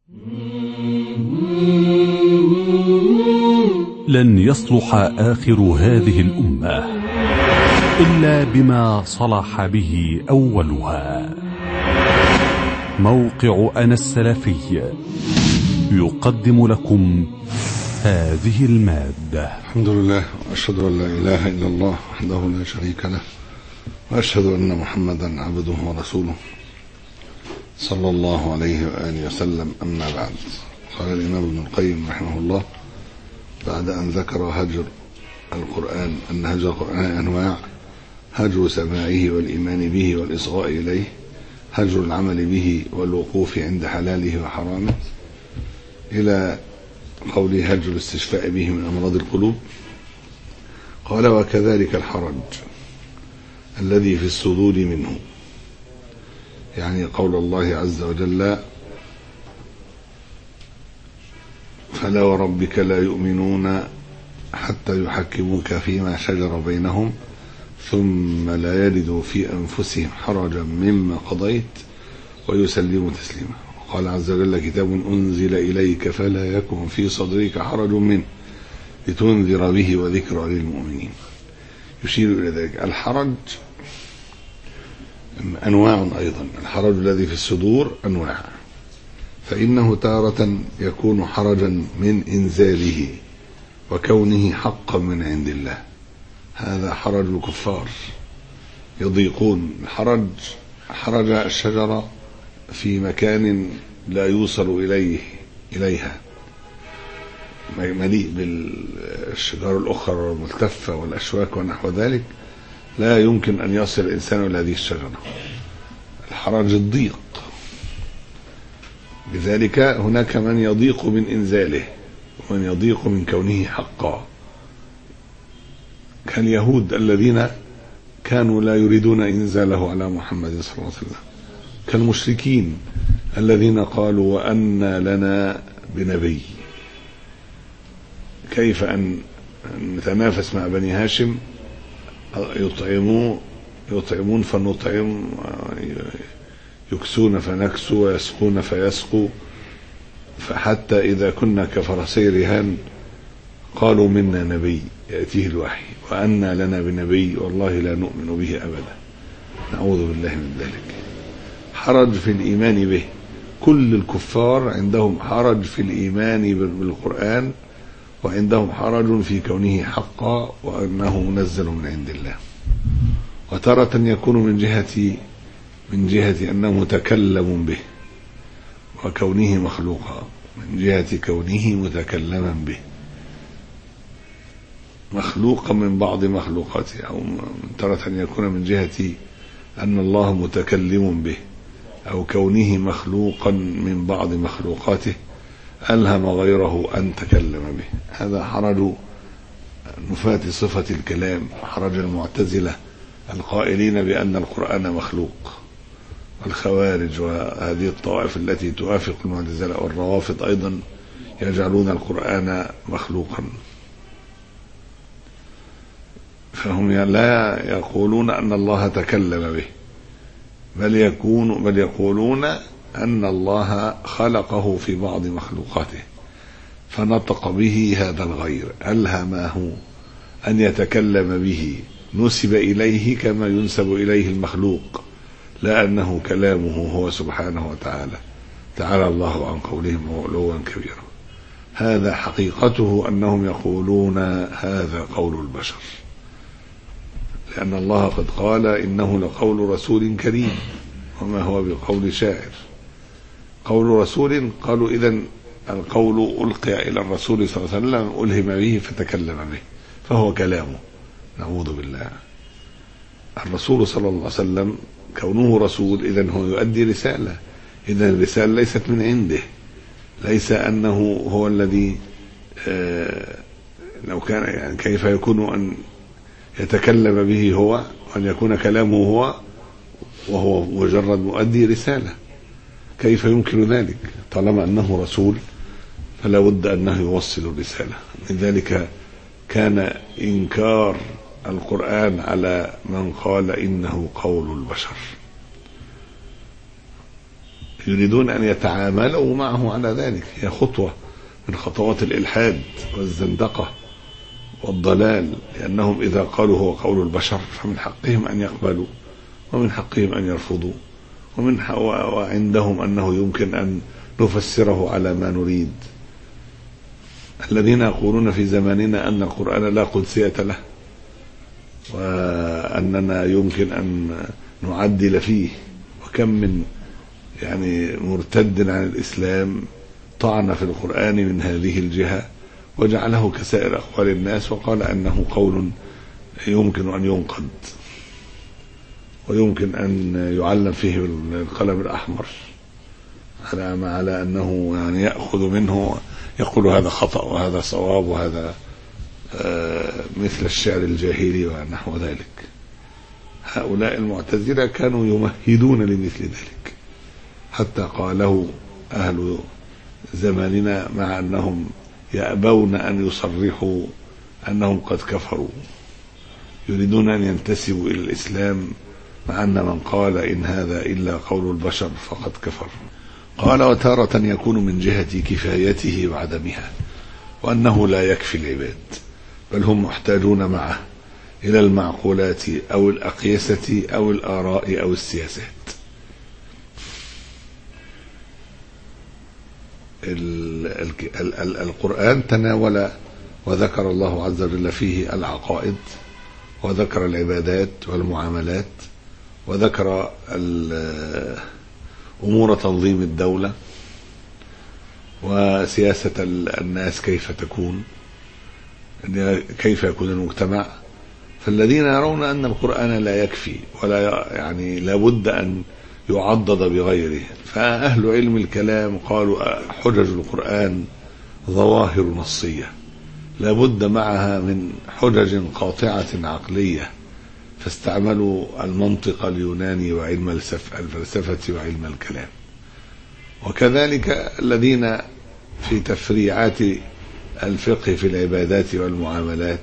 لن يصلح آخر هذه الأمة إلا بما صلح به أولها موقع أنا السلفي يقدم لكم هذه المادة الحمد لله وأشهد أن لا إله إلا الله وحده لا شريك له وأشهد أن محمدا عبده ورسوله صلى الله عليه وآله وسلم أما بعد قال الإمام ابن القيم رحمه الله بعد أن ذكر هجر القرآن أن هجر القرآن أنواع هجر سماعه والإيمان به والإصغاء إليه هجر العمل به والوقوف عند حلاله وحرامه إلى قول هجر الاستشفاء به من أمراض القلوب قال وكذلك الحرج الذي في الصدور منه يعني قول الله عز وجل فلا وربك لا يؤمنون حتى يحكموك فيما شجر بينهم ثم لا يجدوا في أنفسهم حرجا مما قضيت ويسلموا تسليما قال عز وجل كتاب أنزل إليك فلا يكن في صدرك حرج منه لتنذر به وذكرى للمؤمنين يشير إلى ذلك الحرج أنواع أيضا الحرج الذي في الصدور أنواع فإنه تارة يكون حرجا من إنزاله وكونه حقا من عند الله هذا حرج الكفار يضيقون الحرج حرج الشجرة في مكان لا يوصل إليه إليها مليء بالشجار الأخرى والملتفة والأشواك ونحو ذلك لا يمكن أن يصل الإنسان إلى هذه الشجرة الحرج الضيق لذلك هناك من يضيق من إنزاله ومن يضيق من كونه حقا كاليهود الذين كانوا لا يريدون إنزاله على محمد صلى الله عليه وسلم كالمشركين الذين قالوا وأن لنا بنبي كيف أن نتنافس مع بني هاشم يطعموا يطعمون فنطعم يكسون فنكسو ويسقون فيسقوا فحتى إذا كنا كفرسي رهان قالوا منا نبي يأتيه الوحي وأنا لنا بنبي والله لا نؤمن به أبدا نعوذ بالله من ذلك حرج في الإيمان به كل الكفار عندهم حرج في الإيمان بالقرآن وعندهم حرج في كونه حقا وأنه منزل من عند الله وتارة يكون من جهة من جهة أنه متكلم به وكونه مخلوقا من جهة كونه متكلما به مخلوقا من بعض مخلوقاته أو تارة يكون من جهة أن الله متكلم به أو كونه مخلوقا من بعض مخلوقاته ألهم غيره أن تكلم به هذا حرج نفاة صفة الكلام حرج المعتزلة القائلين بأن القرآن مخلوق الخوارج وهذه الطوائف التي توافق المعتزلة والروافض أيضا يجعلون القرآن مخلوقا فهم لا يقولون أن الله تكلم به بل يكون بل يقولون أن الله خلقه في بعض مخلوقاته فنطق به هذا الغير ألهمه أن يتكلم به نسب إليه كما ينسب إليه المخلوق لا أنه كلامه هو سبحانه وتعالى تعالى الله عن قولهم علوا كبيرا هذا حقيقته أنهم يقولون هذا قول البشر لأن الله قد قال إنه لقول رسول كريم وما هو بقول شاعر قول رسول قالوا إذا القول ألقي إلى الرسول صلى الله عليه وسلم ألهم به فتكلم به فهو كلامه نعوذ بالله الرسول صلى الله عليه وسلم كونه رسول إذا هو يؤدي رسالة إذا الرسالة ليست من عنده ليس أنه هو الذي آه لو كان يعني كيف يكون أن يتكلم به هو وأن يكون كلامه هو وهو مجرد مؤدي رسالة كيف يمكن ذلك طالما أنه رسول فلا بد أنه يوصل الرسالة لذلك كان إنكار القرآن على من قال إنه قول البشر يريدون أن يتعاملوا معه على ذلك هي خطوة من خطوات الإلحاد والزندقة والضلال لأنهم إذا قالوا هو قول البشر فمن حقهم أن يقبلوا ومن حقهم أن يرفضوا ومن ح- و- وعندهم أنه يمكن أن نفسره على ما نريد الذين يقولون في زماننا أن القرآن لا قدسية له وأننا يمكن أن نعدل فيه وكم من يعني مرتد عن الإسلام طعن في القرآن من هذه الجهة وجعله كسائر أقوال الناس وقال أنه قول يمكن أن ينقد ويمكن أن يعلم فيه بالقلم الأحمر على ما على أنه يعني يأخذ منه يقول هذا خطأ وهذا صواب وهذا آه، مثل الشعر الجاهلي ونحو ذلك هؤلاء المعتزلة كانوا يمهدون لمثل ذلك حتى قاله أهل زماننا مع أنهم يأبون أن يصرحوا أنهم قد كفروا يريدون أن ينتسبوا إلى الإسلام مع أن من قال إن هذا إلا قول البشر فقد كفر قال وتارة يكون من جهة كفايته وعدمها وأنه لا يكفي العباد بل هم محتاجون معه إلى المعقولات أو الأقيسة أو الآراء أو السياسات ال- ال- ال- ال- القرآن تناول وذكر الله عز وجل فيه العقائد وذكر العبادات والمعاملات وذكر ال- أمور تنظيم الدولة وسياسة ال- الناس كيف تكون كيف يكون المجتمع فالذين يرون أن القرآن لا يكفي ولا ي- يعني لابد أن يعضد بغيره فأهل علم الكلام قالوا حجج القرآن ظواهر نصية لابد معها من حجج قاطعة عقلية فاستعملوا المنطق اليوناني وعلم السف- الفلسفة وعلم الكلام وكذلك الذين في تفريعات الفقه في العبادات والمعاملات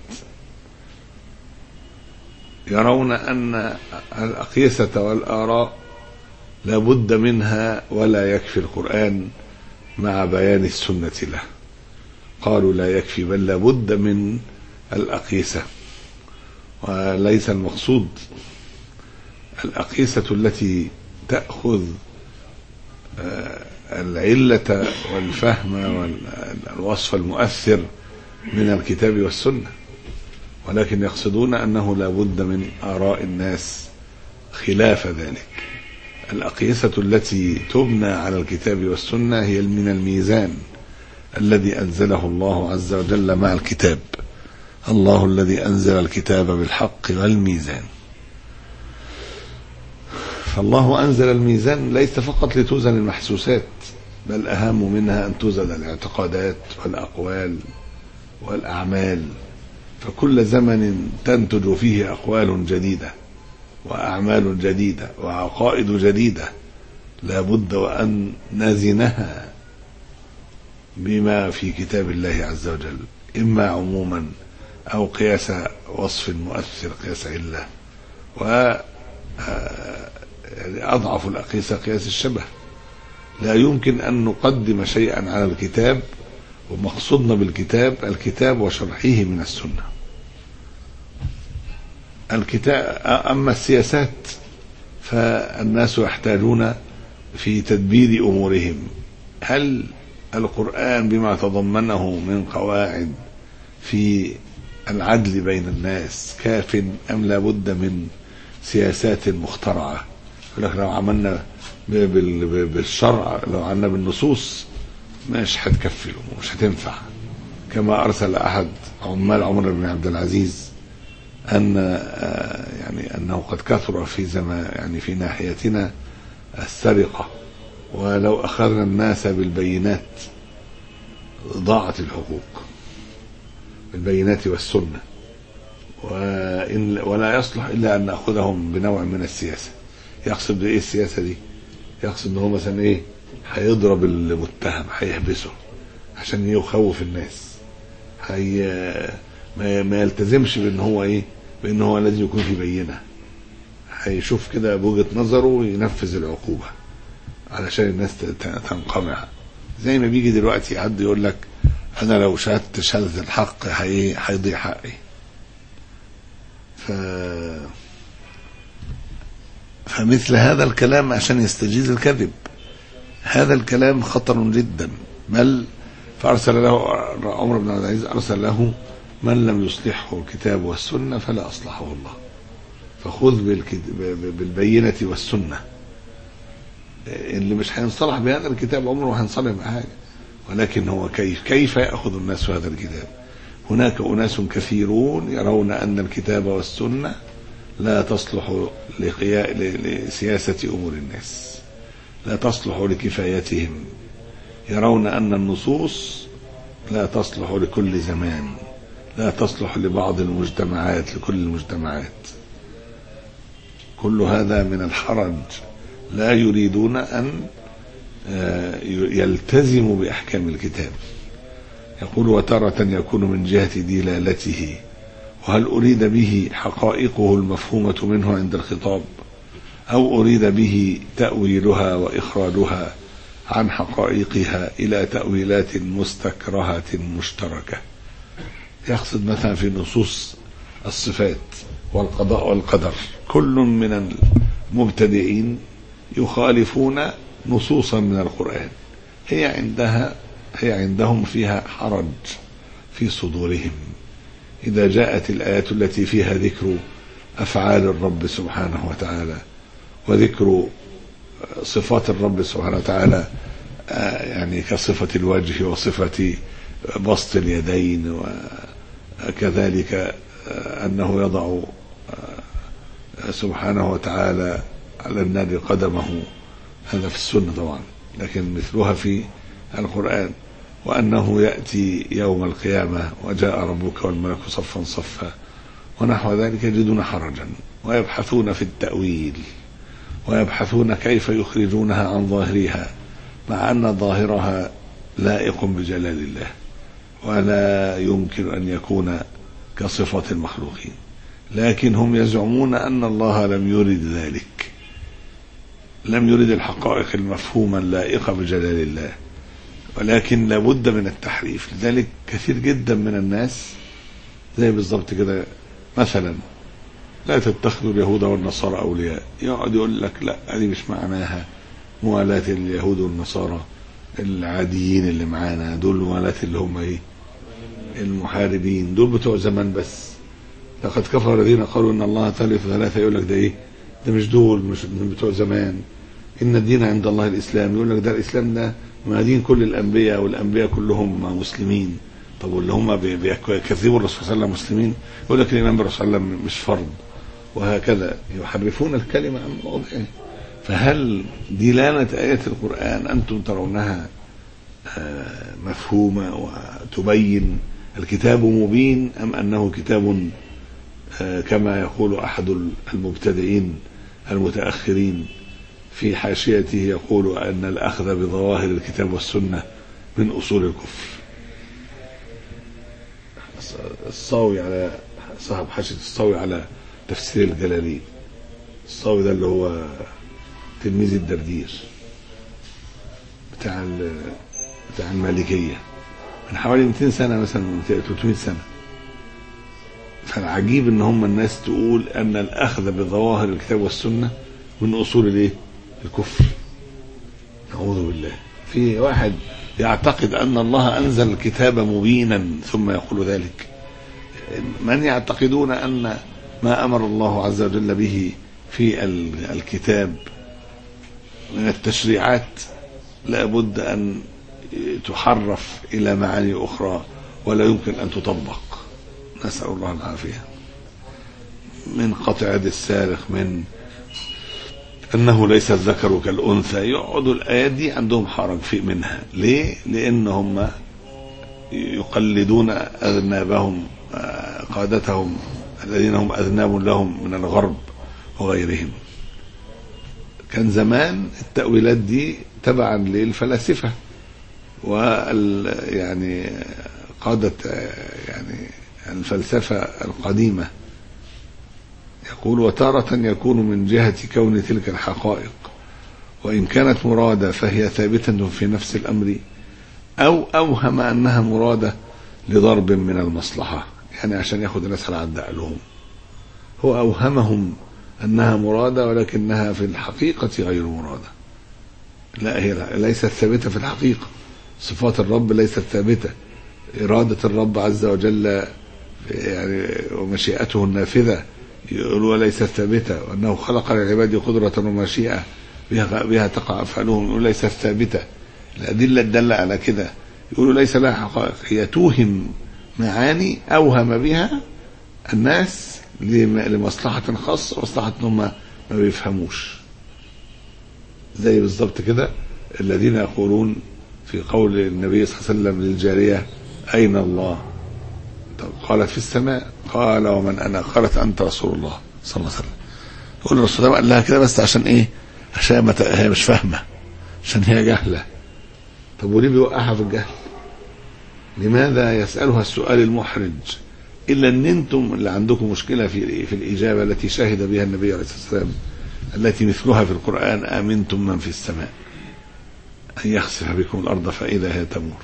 يرون أن الأقيسة والآراء لا بد منها ولا يكفي القرآن مع بيان السنة له قالوا لا يكفي بل لا بد من الأقيسة وليس المقصود الأقيسة التي تأخذ آه، العلة والفهم والوصف المؤثر من الكتاب والسنة ولكن يقصدون أنه لا بد من آراء الناس خلاف ذلك الأقيسة التي تبنى على الكتاب والسنة هي من الميزان الذي أنزله الله عز وجل مع الكتاب الله الذي أنزل الكتاب بالحق والميزان فالله أنزل الميزان ليس فقط لتوزن المحسوسات بل أهم منها أن توزن الاعتقادات والأقوال والأعمال فكل زمن تنتج فيه أقوال جديدة وأعمال جديدة وعقائد جديدة لا بد وأن نزنها بما في كتاب الله عز وجل إما عموما أو قياس وصف مؤثر قياس علة و آه، يعني أضعف الأقيسة قياس الشبه لا يمكن أن نقدم شيئا على الكتاب ومقصودنا بالكتاب الكتاب وشرحه من السنة الكتاب أما السياسات فالناس يحتاجون في تدبير أمورهم هل القرآن بما تضمنه من قواعد في العدل بين الناس كاف أم لا بد من سياسات مخترعة يقول لك لو عملنا ب- بال- ب- بالشرع لو عملنا بالنصوص مش هتكفي الأمور مش هتنفع كما أرسل أحد عمال عمر بن عبد العزيز أن آه، يعني أنه قد كثر في زمان يعني في ناحيتنا السرقة ولو أخذنا الناس بالبينات ضاعت الحقوق بالبينات والسنة وإن ولا يصلح إلا أن نأخذهم بنوع من السياسة يقصد بإيه السياسة دي يقصد إن هو مثلا إيه هيضرب المتهم هيحبسه عشان يخوف الناس هي ما, ما يلتزمش بان هو ايه بان هو لازم يكون في بينه هيشوف كده بوجهه نظره وينفذ العقوبه علشان الناس ت- ت- تنقمع زي ما بيجي دلوقتي حد يقول لك انا لو شهدت شهاده الحق هي- هيضيع حقي ف فمثل هذا الكلام عشان يستجيز الكذب هذا الكلام خطر جدا بل فارسل له عمر بن عبد العزيز ارسل له من لم يصلحه الكتاب والسنه فلا اصلحه الله فخذ بالكت- ب- بالبينه والسنه اللي مش هينصلح بهذا الكتاب عمره ما هينصلح بحاجه ولكن هو كيف كيف ياخذ الناس هذا الكتاب هناك اناس كثيرون يرون ان الكتاب والسنه لا تصلح لقيا- ل- لسياسه امور الناس لا تصلح لكفايتهم يرون ان النصوص لا تصلح لكل زمان لا تصلح لبعض المجتمعات لكل المجتمعات كل هذا من الحرج لا يريدون ان آه، يلتزموا باحكام الكتاب يقول وتارة يكون من جهة دلالته وهل أريد به حقائقه المفهومة منه عند الخطاب أو أريد به تأويلها وإخراجها عن حقائقها إلى تأويلات مستكرهة مشتركة يقصد مثلا في نصوص الصفات والقضاء والقدر كل من المبتدئين يخالفون نصوصا من القرآن هي عندها هي عندهم فيها حرج في صدورهم إذا جاءت الآيات التي فيها ذكر أفعال الرب سبحانه وتعالى وذكر صفات الرب سبحانه وتعالى آه، يعني كصفة الوجه وصفة بسط اليدين وكذلك آه، أنه يضع آه، سبحانه وتعالى على النار قدمه هذا في السنة طبعا لكن مثلها في القرآن وأنه يأتي يوم القيامة وجاء ربك والملك صفا صفا ونحو ذلك يجدون حرجا ويبحثون في التأويل ويبحثون كيف يخرجونها عن ظاهرها مع أن ظاهرها لائق بجلال الله ولا يمكن أن يكون كصفة المخلوقين لكن هم يزعمون أن الله لم يرد ذلك لم يرد الحقائق المفهومة اللائقة بجلال الله ولكن لابد من التحريف لذلك كثير جدا من الناس زي بالظبط كده مثلا لا تتخذوا اليهود والنصارى أولياء يقعد يقول لك لا هذه مش معناها موالاة اليهود والنصارى العاديين اللي معانا دول موالاة اللي هم ايه المحاربين دول بتوع زمان بس لقد كفر الذين قالوا ان الله ثالث ثلاثة يقول لك ده ايه ده مش دول مش من بتوع زمان ان الدين عند الله الاسلام يقول لك ده الاسلام ده ما دين كل الانبياء والانبياء كلهم مسلمين طب واللي هم بي- بيكذبوا الرسول صلى الله عليه وسلم مسلمين يقول لك الايمان بالرسول صلى الله عليه وسلم مش فرض وهكذا يحرفون الكلمه عن مواضعه فهل دلالة آية القرآن أنتم ترونها آه، مفهومة وتبين الكتاب مبين أم أنه كتاب آه، كما يقول أحد المبتدئين المتأخرين في حاشيته يقول أن الأخذ بظواهر الكتاب والسنة من أصول الكفر الصاوي على صاحب حاشية الصاوي على تفسير الجلالين الصاوي ده اللي هو تلميذ الدردير بتاع ال- بتاع المالكية من حوالي 200 سنة مثلا 300 سنة فالعجيب ان هم الناس تقول ان الاخذ بظواهر الكتاب والسنة من اصول الايه الكفر نعوذ بالله في واحد يعتقد ان الله انزل الكتاب مبينا ثم يقول ذلك من يعتقدون ان ما امر الله عز وجل به في ال- الكتاب من التشريعات لابد ان تحرف الى معاني اخرى ولا يمكن ان تطبق نسال الله العافيه من قطع يد السارق من انه ليس الذكر كالانثى يقعدوا الايات دي عندهم حرج في منها ليه لان هم يقلدون اذنابهم آه، قادتهم الذين هم اذناب لهم من الغرب وغيرهم كان زمان التأويلات دي تبعا للفلاسفة وال يعني قادة يعني الفلسفة القديمة يقول وتارة يكون من جهة كون تلك الحقائق وإن كانت مرادة فهي ثابتة في نفس الأمر أو أوهم أنها مرادة لضرب من المصلحة يعني عشان ياخد الناس على عد عقلهم هو أوهمهم أنها مرادة ولكنها في الحقيقة غير مرادة لا هي ليست ثابتة في الحقيقة صفات الرب ليست ثابتة إرادة الرب عز وجل يعني ومشيئته النافذة يقولوا ليست ثابتة وأنه خلق للعباد قدرة ومشيئة بها, بها تقع أفعالهم يقولوا ليست ثابتة الأدلة الدالة على كده يقولوا ليس لها حقائق هي توهم معاني أوهم بها الناس لمصلحة خاصة مصلحة هم ما بيفهموش زي بالظبط كده الذين يقولون في قول النبي صلى الله عليه وسلم للجارية أين الله طب قالت في السماء قال ومن أنا قالت أنت رسول الله صلى الله عليه وسلم يقول الرسول قال لها كده بس عشان إيه عشان ما هي مش فاهمة عشان هي جهلة طب وليه بيوقعها في الجهل لماذا يسألها السؤال المحرج إلا أن أنتم اللي عندكم مشكلة في في الإجابة التي شهد بها النبي عليه الصلاة والسلام التي مثلها في القرآن آمنتم من في السماء أن يخسف بكم الأرض فإذا هي تمور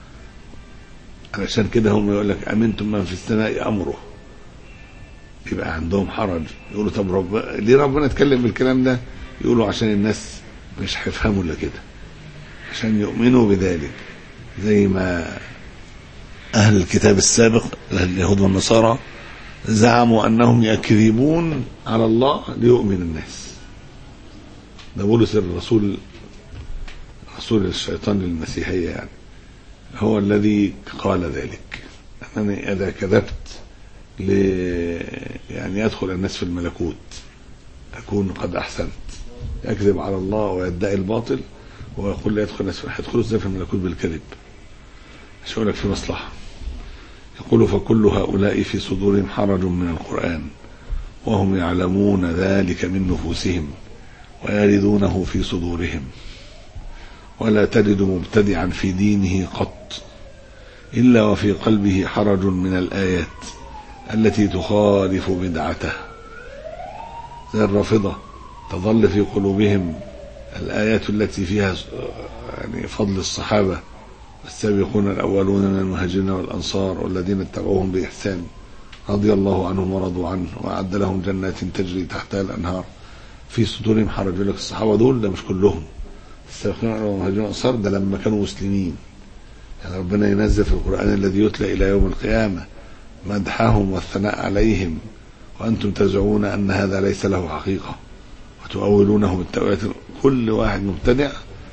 علشان كده هم يقول لك أمنتم من في السماء أمره يبقى عندهم حرج يقولوا طب رب ليه ربنا اتكلم بالكلام ده يقولوا عشان الناس مش هيفهموا الا كده عشان يؤمنوا بذلك زي ما أهل الكتاب السابق اليهود والنصارى زعموا أنهم يكذبون على الله ليؤمن الناس ده بولس الرسول رسول الشيطان للمسيحية يعني هو الذي قال ذلك أنني إذا كذبت ل يعني يدخل الناس في الملكوت أكون قد أحسنت يكذب على الله ويدعي الباطل ويقول لا يدخل الناس هيدخلوا ازاي في الملكوت بالكذب مش هقول لك في مصلحة يقول فكل هؤلاء في صدورهم حرج من القرآن وهم يعلمون ذلك من نفوسهم ويردونه في صدورهم ولا تجد مبتدعا في دينه قط إلا وفي قلبه حرج من الآيات التي تخالف بدعته زي الرافضة تظل في قلوبهم الآيات التي فيها يعني فضل الصحابة السابقون الأولون من المهاجرين والأنصار والذين اتبعوهم بإحسان رضي الله عنهم ورضوا عنه وأعد لهم جنات تجري تحتها الأنهار في صدورهم حرج لك الصحابة دول ده مش كلهم السابقون والمهاجرين والأنصار ده لما كانوا مسلمين يعني ربنا ينزل في القرآن الذي يتلى إلى يوم القيامة مدحهم والثناء عليهم وأنتم تزعمون أن هذا ليس له حقيقة وتؤولونه بالتأويلات كل واحد مبتدع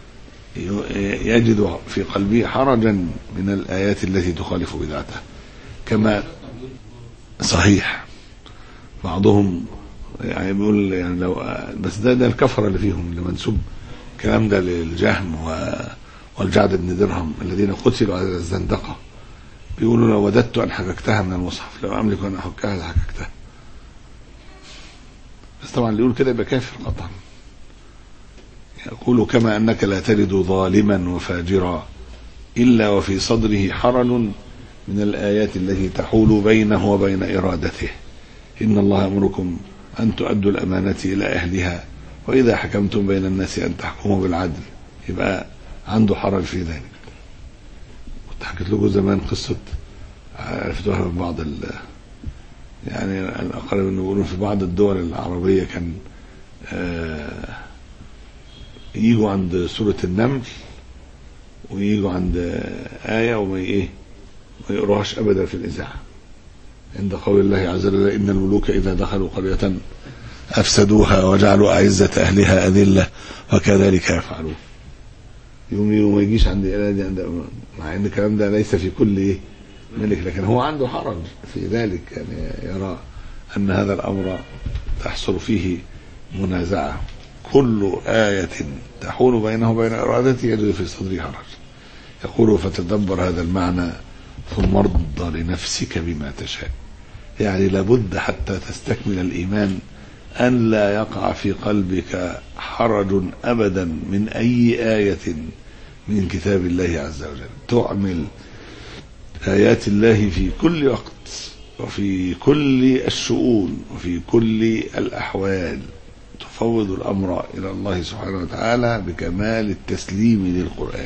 يجد في قلبه حرجا من الآيات التي تخالف بدعته كما صحيح بعضهم يعني بيقول يعني لو بس ده ده الكفره اللي فيهم اللي منسوب الكلام ده للجهم والجعد بن درهم الذين قتلوا على الزندقه بيقولوا لو وددت ان حككتها من المصحف لو املك ان احكها لحككتها بس طبعا اللي يقول كده يبقى كافر قطعا يقول كما انك لا تجد ظالما وفاجرا الا وفي صدره حرج من الايات التي تحول بينه وبين ارادته ان الله يامركم ان تؤدوا الامانه الى اهلها واذا حكمتم بين الناس ان تحكموا بالعدل يبقى عنده حرج في ذلك كنت حكيت لكم زمان قصه عرفتوها من بعض ال يعني الاقارب انه يقولون في بعض الدول العربيه كان آه يجوا عند سورة النمل ويجوا عند آية وما إيه ما يقروهاش أبدا في الإذاعة عند قول الله عز وجل إن الملوك إذا دخلوا قرية أفسدوها وجعلوا أعزة أهلها أذلة وكذلك يفعلون يوم يوم ما يجيش عند الآية دي عند مع إن الكلام ده ليس في كل إيه ملك لكن هو عنده حرج في ذلك يعني يرى أن هذا الأمر تحصل فيه منازعة كل آية تحول بينه وبين إرادته يجد في صدره حرج يقول فتدبر هذا المعنى ثم ارض لنفسك بما تشاء يعني لابد حتى تستكمل الإيمان أن لا يقع في قلبك حرج أبدا من أي آية من كتاب الله عز وجل تعمل آيات الله في كل وقت وفي كل الشؤون وفي كل الأحوال تفوض الأمر إلى الله سبحانه وتعالى بكمال التسليم للقرآن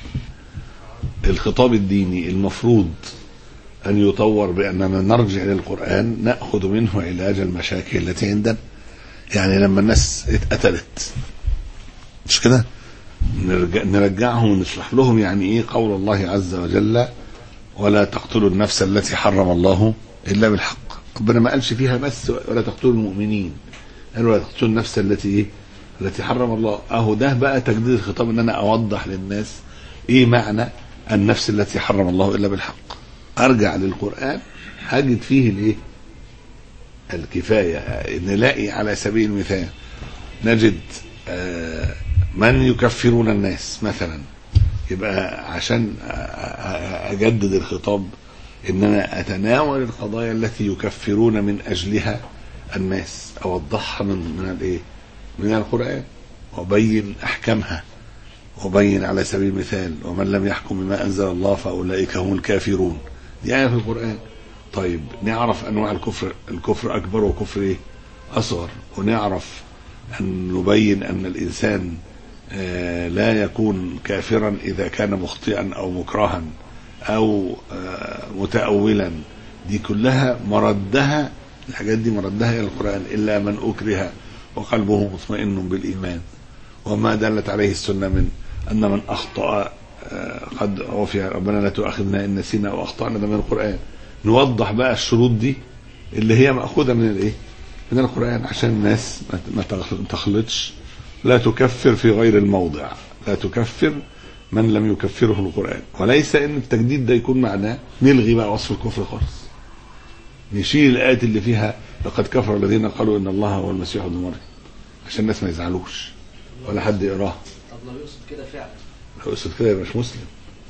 الخطاب الديني المفروض أن يطور بأننا نرجع للقرآن نأخذ منه علاج المشاكل التي عندنا يعني لما الناس اتقتلت مش كده نرجع نرجعهم ونشرح لهم يعني ايه قول الله عز وجل ولا تقتلوا النفس التي حرم الله الا بالحق ربنا ما قالش فيها بس ولا تقتلوا المؤمنين قال ولا تقتلوا النفس التي ايه التي حرم الله اهو ده بقى تجديد الخطاب ان انا اوضح للناس ايه معنى النفس التي حرم الله الا بالحق ارجع للقران هجد فيه الايه الكفايه نلاقي على سبيل المثال نجد آه من يكفرون الناس مثلا يبقى عشان اجدد الخطاب ان انا اتناول القضايا التي يكفرون من اجلها الناس اوضحها من من الايه؟ من القران وابين احكامها وبين على سبيل المثال ومن لم يحكم بما انزل الله فاولئك هم الكافرون دي ايه في القران طيب نعرف انواع الكفر الكفر اكبر وكفر ايه؟ اصغر ونعرف ان نبين ان الانسان لا يكون كافرا اذا كان مخطئا او مكرها او متاولا دي كلها مردها الحاجات دي مردها الى القران الا من اكره وقلبه مطمئن بالايمان وما دلت عليه السنه من ان من اخطا قد عفي ربنا لا تؤاخذنا ان نسينا او اخطانا ده من القران نوضح بقى الشروط دي اللي هي ماخوذه من الايه؟ من القران عشان الناس ما تخلطش لا تكفر في غير الموضع لا تكفر من لم يكفره القرآن وليس ان التجديد ده يكون معناه نلغي بقى وصف الكفر خالص نشيل الآيات اللي فيها لقد كفر الذين قالوا ان الله هو المسيح ابن مريم عشان الناس ما يزعلوش ولا حد يقراها طب لو يقصد كده فعلا لو يقصد كده يبقى مش مسلم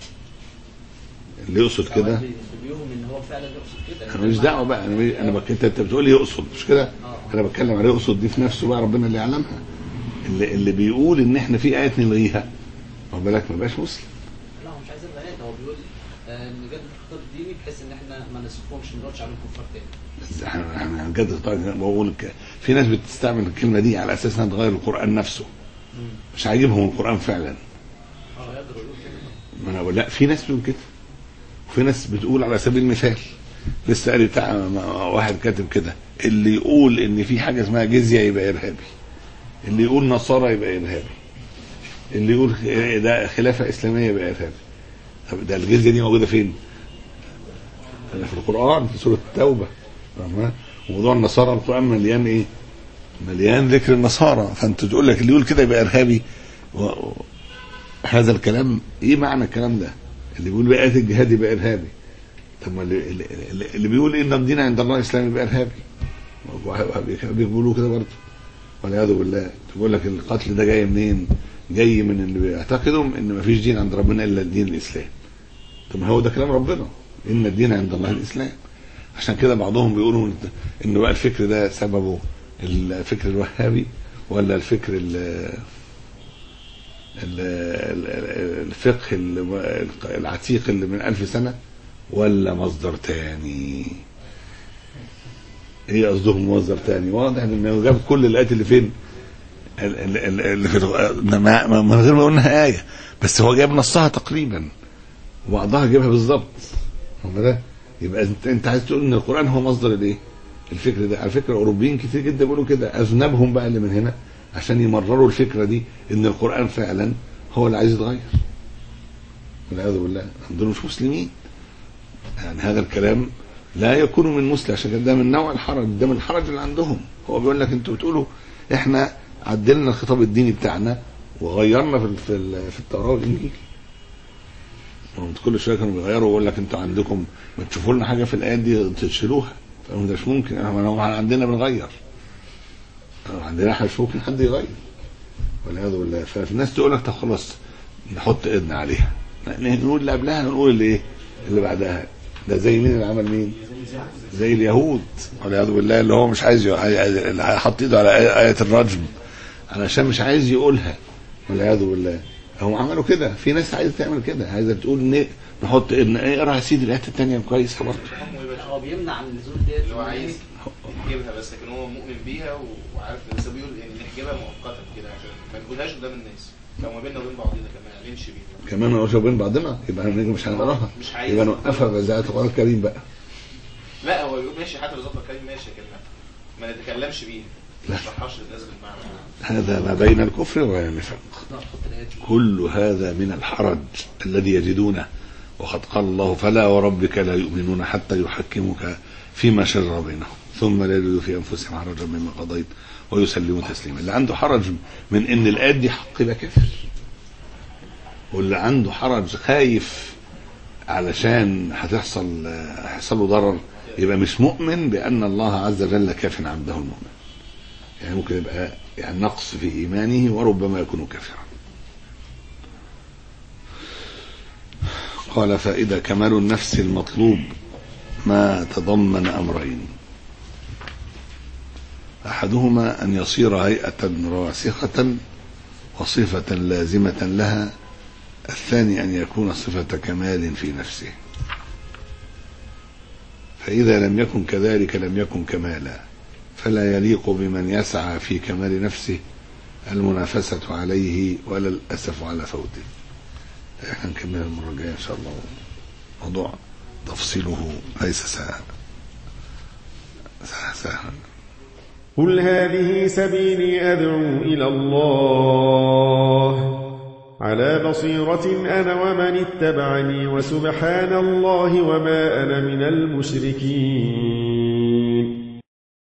اللي يقصد كده بيهم ان هو فعلا يقصد كده انا مش دعوه بقى انا انا بك... انت انت بتقول لي يقصد مش كده انا بتكلم على يقصد دي في نفسه بقى ربنا اللي يعلمها اللي, اللي بيقول ان احنا في ايات نلغيها واخد بالك ما بقاش مسلم لا هو مش عايز يلغي ايات هو بيقول آه، نجدد الخطاب الديني بحيث ان احنا ما نسفهمش ما نقولش عليهم كفار تاني بس احنا احنا هنجدد طبعا بقول لك في ناس بتستعمل الكلمه دي على اساس انها تغير القران نفسه مش عاجبهم القران فعلا اه يقدر يقول كده ما انا بقول لا في ناس بتقول كده وفي ناس بتقول على سبيل المثال لسه قال بتاع واحد كاتب كده اللي يقول ان في حاجه اسمها جزيه يبقى ارهابي اللي يقول نصارى يبقى ارهابي اللي يقول ده خلافه اسلاميه يبقى ارهابي طب ده الجزيه دي موجوده فين؟ ده في القران في سوره التوبه فاهمة؟ وموضوع النصارى القران مليان ايه؟ مليان ذكر النصارى فانت تقول لك اللي يقول كده يبقى ارهابي و... هذا الكلام ايه معنى الكلام ده؟ اللي بيقول بآيات الجهاد يبقى ارهابي طب ما اللي, اللي, اللي بيقول ان الدين عند الله الاسلام يبقى ارهابي بيقولوا كده برضه والعياذ بالله تقول لك القتل ده جاي منين؟ جاي من اللي بيعتقدوا ان ما فيش دين عند ربنا الا الدين الاسلام. طب ما هو ده كلام ربنا ان الدين عند الله الاسلام. عشان كده بعضهم بيقولوا ان بقى الفكر ده سببه الفكر الوهابي ولا الفكر ال الفقه العتيق اللي من ألف سنة ولا مصدر تاني ايه قصدهم مصدر تاني واضح انه جاب كل الايات اللي فين اللي في من غير ما قلنا ايه بس هو جاب نصها تقريبا وبعضها جابها بالظبط يبقى انت انت عايز تقول ان القران هو مصدر الايه الفكر ده على فكره الاوروبيين كتير جدا بيقولوا كده اذنبهم بقى اللي من هنا عشان يمرروا الفكره دي ان القران فعلا هو اللي عايز يتغير والعياذ بالله دول مش مسلمين يعني هذا الكلام لا يكون من مسلم عشان كده ده من نوع الحرج ده من الحرج اللي عندهم هو بيقول لك انتوا بتقولوا احنا عدلنا الخطاب الديني بتاعنا وغيرنا في في, في التوراه والانجيل كل شويه كانوا بيغيروا ويقول لك انتوا عندكم ما تشوفوا لنا حاجه في الايات دي تشيلوها فقالوا ده مش ممكن احنا عندنا بنغير عندنا احنا مش ممكن حد يغير والعياذ بالله فالناس تقول لك طب خلاص نحط ايدنا عليها نقول اللي قبلها نقول اللي ايه اللي بعدها ده زي مين اللي عمل مين زي اليهود والعياذ بالله اللي هو مش عايز اللي حط ايده على آية الرجم علشان مش عايز يقولها والعياذ بالله هم عملوا كده في ناس عايزه تعمل كده عايزه تقول نحط اقرا يا سيدي الايات الثانيه كويسه برضه هو بيمنع عن النزول ديت هو عايز نحجبها بس لكن هو مؤمن بيها و- وعارف بس هو بيقول ان نحجبها مؤقتا كده عشان ما نقولهاش قدام الناس لو ما بيننا وبين بعضنا كمان ما نعلنش بيها كمان لو بين بعضنا يبقى هنيجي مش هنقراها مش عايز. يبقى نوقفها بإذاعة القرآن الكريم بقى لا هو بيقول ماشي حتى بالظبط الكلام ماشي لكن ما- ما نتكلمش بيها ما نشرحهاش للناس بالمعنى هذا ما بين الكفر والنفاق لا حط الآيات دي. كل هذا من الحرج الذي يجدونه وقد قال الله فلا وربك لا يؤمنون حتى يحكموك فيما شجر بينهم ثم لا يجدوا في انفسهم حرجا مما قضيت ويسلموا تسليما اللي عنده حرج من ان الايات دي حق يبقى كافر واللي عنده حرج خايف علشان هتحصل هيحصل له ضرر يبقى مش مؤمن بان الله عز وجل كاف عبده المؤمن يعني ممكن يبقى يعني نقص في ايمانه وربما يكون كافرا قال فإذا كمال النفس المطلوب ما تضمن أمرين أحدهما أن يصير هيئة راسخة وصفة لازمة لها الثاني أن يكون صفة كمال في نفسه فإذا لم يكن كذلك لم يكن كمالا فلا يليق بمن يسعى في كمال نفسه المنافسة عليه ولا الأسف على فوته احنا نكمل المرة الجاية إن شاء الله موضوع تفصيله ليس سهل سهل قل هذه سبيلي أدعو إلى الله على بصيرة أنا ومن اتبعني وسبحان الله وما أنا من المشركين